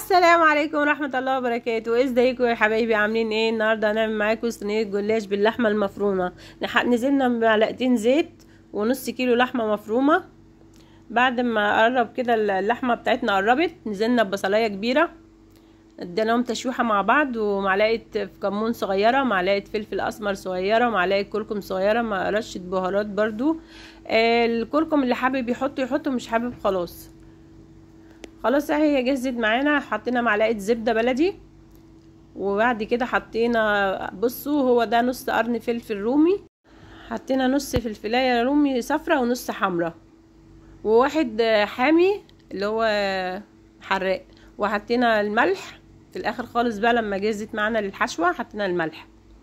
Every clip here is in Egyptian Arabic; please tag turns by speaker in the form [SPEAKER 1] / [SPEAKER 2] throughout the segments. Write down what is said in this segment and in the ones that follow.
[SPEAKER 1] السلام عليكم ورحمة الله وبركاته ازيكم يا حبايبي عاملين ايه النهاردة هنعمل معاكم صينية جلاش باللحمة المفرومة نح- نزلنا بمعلقتين زيت ونص كيلو لحمة مفرومة بعد ما قرب كده اللحمة بتاعتنا قربت نزلنا ببصلاية كبيرة اديناهم تشويحة مع بعض ومعلقة كمون صغيرة معلقة فلفل اسمر صغيرة معلقة كركم صغيرة مع رشة بهارات برضو آه، الكركم اللي حابب يحطه يحطه مش حابب خلاص خلاص اهي هي جهزت معانا حطينا معلقه زبده بلدي وبعد كده حطينا بصوا هو ده نص قرن فلفل رومي حطينا نص فلفلايه رومي صفرة ونص حمرا وواحد حامي اللي هو حراق وحطينا الملح في الاخر خالص بقى لما جهزت معانا للحشوه حطينا الملح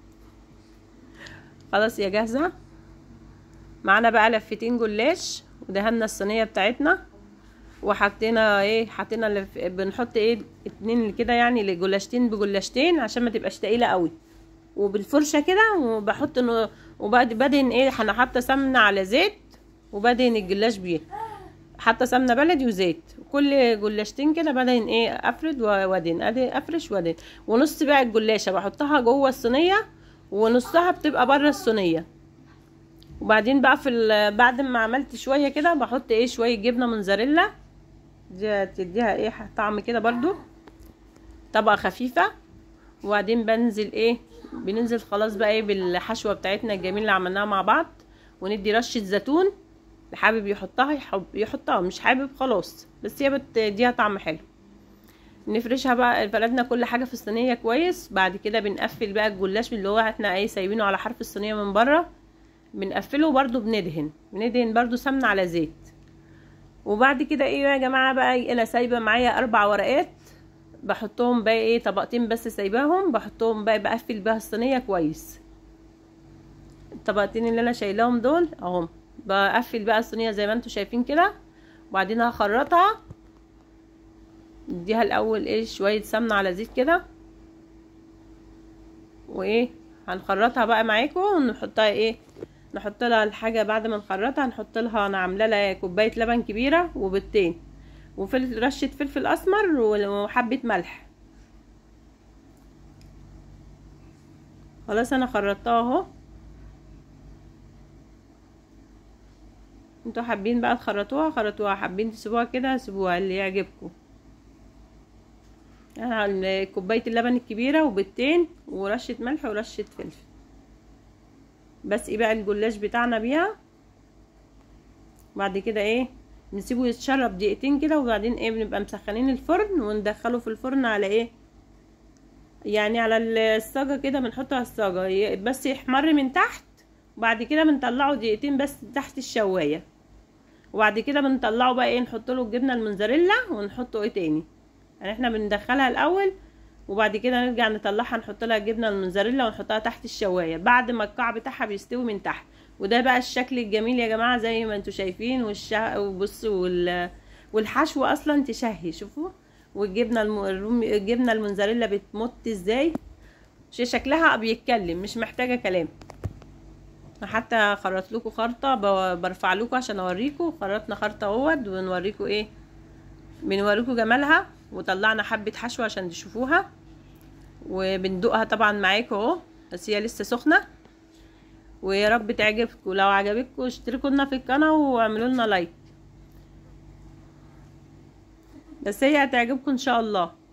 [SPEAKER 1] خلاص يا جاهزه معانا بقى لفتين جلاش ودهنا الصينيه بتاعتنا وحطينا ايه حطينا لف... بنحط ايه اتنين كده يعني لجلاشتين بجلاشتين عشان ما تبقاش تقيله قوي وبالفرشه كده وبحط انه وبعد بدهن ايه انا حاطه سمنه على زيت وبدهن الجلاش بيه حاطه سمنه بلدي وزيت كل جلاشتين كده بدهن ايه افرد وادهن ادي افرش وادهن ونص بقى الجلاشه بحطها جوه الصينيه ونصها بتبقى بره الصينيه وبعدين بقى في بعد ما عملت شويه كده بحط ايه شويه جبنه موزاريلا دي تديها ايه طعم كده برضو طبقه خفيفه وبعدين بنزل ايه بننزل خلاص بقى ايه بالحشوه بتاعتنا الجميله اللي عملناها مع بعض وندي رشه زيتون اللي حابب يحطها يحب يحطها مش حابب خلاص بس هي بتديها طعم حلو نفرشها بقى فردنا كل حاجه في الصينيه كويس بعد كده بنقفل بقى الجلاش اللي هو احنا ايه سايبينه على حرف الصينيه من بره بنقفله برضو بندهن بندهن برضو سمنه على زيت وبعد كده ايه يا جماعه بقى انا سايبه معايا اربع ورقات بحطهم بقى ايه طبقتين بس سايباهم بحطهم بقى بقفل بيها الصينيه كويس الطبقتين اللي انا شايلاهم دول اهم بقفل بقى الصينيه زي ما انتم شايفين كده وبعدين هخرطها نديها الاول ايه شويه سمنه على زيت كده وايه هنخرطها بقى معاكم ونحطها ايه نحط لها الحاجه بعد ما نخرطها نحط لها انا عامله لها كوبايه لبن كبيره وبيضتين وفلفل رشه فلفل اسمر وحبه ملح خلاص انا خرطتها اهو انتوا حابين بقى تخرطوها خرطوها حابين تسيبوها كده سيبوها اللي يعجبكم انا كوبايه اللبن الكبيره وبيضتين ورشه ملح ورشه فلفل بس ايه بقى الجلاش بتاعنا بيها بعد كده ايه نسيبه يتشرب دقيقتين كده وبعدين ايه بنبقى مسخنين الفرن وندخله في الفرن على ايه يعني على الصاجة كده بنحطه على الصاجة بس يحمر من تحت وبعد كده بنطلعه دقيقتين بس تحت الشواية وبعد كده بنطلعه بقى ايه نحط له الجبنة الموزاريلا ونحطه ايه تاني يعني احنا بندخلها الاول وبعد كده نرجع نطلعها نحط لها الجبنه الموزاريلا ونحطها تحت الشوايه بعد ما القاع بتاعها بيستوي من تحت وده بقى الشكل الجميل يا جماعه زي ما انتم شايفين والشه وبصوا وال... والحشو اصلا تشهي شوفوا والجبنه الرومي الجبنه الموزاريلا بتمط ازاي شكلها بيتكلم مش محتاجه كلام حتى خرطت لكم خرطه برفع لكم عشان اوريكم خرطنا خرطه اهوت ونوريكم ايه بنوريكم جمالها وطلعنا حبة حشوة عشان تشوفوها وبندوقها طبعا معاكم اهو بس هي لسه سخنة ويا رب تعجبكم لو عجبتكم اشتركوا لنا في القناة واعملوا لنا لايك بس هي هتعجبكم ان شاء الله